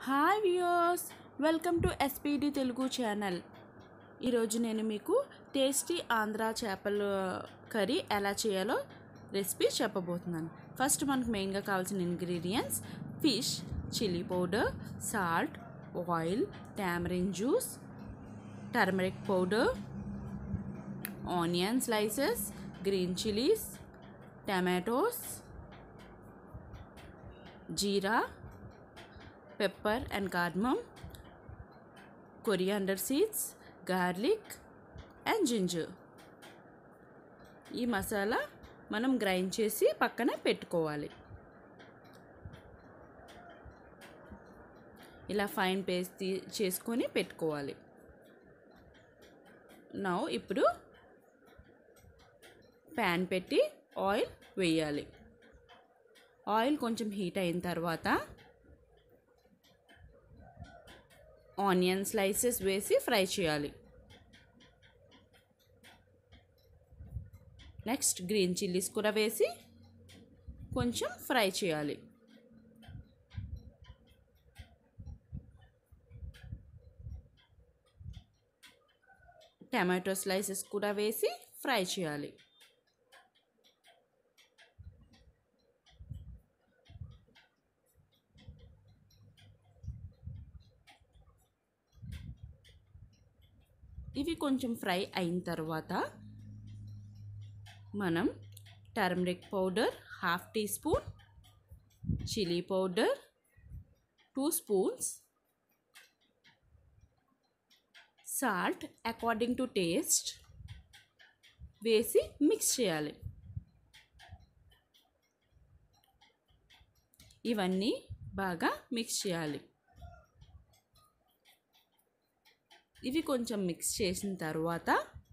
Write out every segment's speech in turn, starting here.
Hi viewers welcome to SPD Telugu channel ఈరోజు నేను మీకు టేస్టీ ఆంధ్ర చేపల కర్రీ ఎలా చేయాలో రెసిపీ చెప్పబోతున్నాను ఫస్ట్ మనకు మెయిన్గా కావాల్సిన ingredients fish chilli powder salt oil tamarind juice turmeric powder onion slices green chillies tomatoes jeera pepper and cardamom coriander seeds garlic and ginger ఈ మసాలా మనం గ్రైండ్ చేసి పక్కన పెట్టుకోవాలి ఇలా ఫైన్ పేస్ట్ చేసుకొని పెట్టుకోవాలి నా ఇప్పుడు ప్యాన్ పెట్టి ఆయిల్ వేయాలి ఆయిల్ కొంచెం హీట్ అయిన తర్వాత ఆనియన్ స్లైసెస్ వేసి ఫ్రై చేయాలి నెక్స్ట్ గ్రీన్ చిల్లీస్ కూడా వేసి కొంచెం ఫ్రై చేయాలి టమాటో స్లైసెస్ కూడా వేసి ఫ్రై చేయాలి ఇవి కొంచెం ఫ్రై అయిన తర్వాత మనం turmeric powder half teaspoon chilli powder two spoons salt according to taste వేసి మిక్స్ చేయాలి ఇవన్నీ బాగా మిక్స్ చేయాలి ఇవి కొంచెం మిక్స్ చేసిన తర్వాత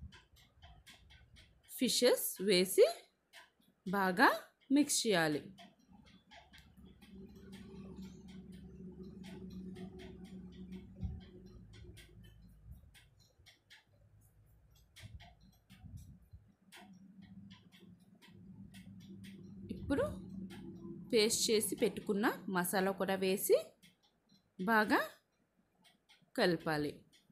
ఫిషెస్ వేసి బాగా మిక్స్ చేయాలి ఇప్పుడు పేస్ట్ చేసి పెట్టుకున్న మసాలా కూడా వేసి బాగా కలపాలి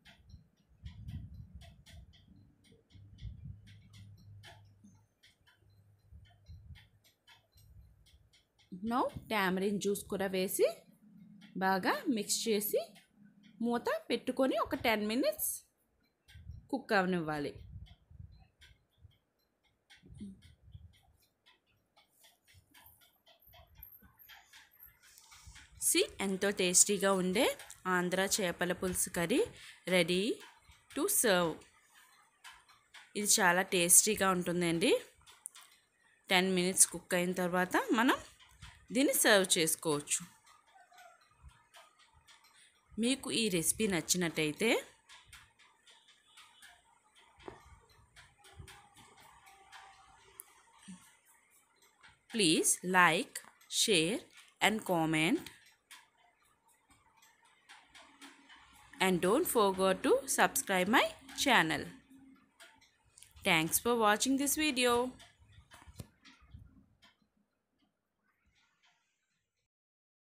నో టామరిన్ జ్యూస్ కూడా వేసి బాగా మిక్స్ చేసి మూత పెట్టుకొని ఒక టెన్ మినిట్స్ కుక్ అవనివ్వాలి సి ఎంతో టేస్టీగా ఉండే ఆంధ్ర చేపల పులుసు కర్రీ రెడీ టు సర్వ్ ఇది చాలా టేస్టీగా ఉంటుందండి టెన్ మినిట్స్ కుక్ అయిన తర్వాత మనం దీన్ని సర్వ్ చేసుకోవచ్చు మీకు ఈ రెసిపీ నచ్చినట్టయితే please like share and comment and don't forget to subscribe my channel. Thanks for watching this video.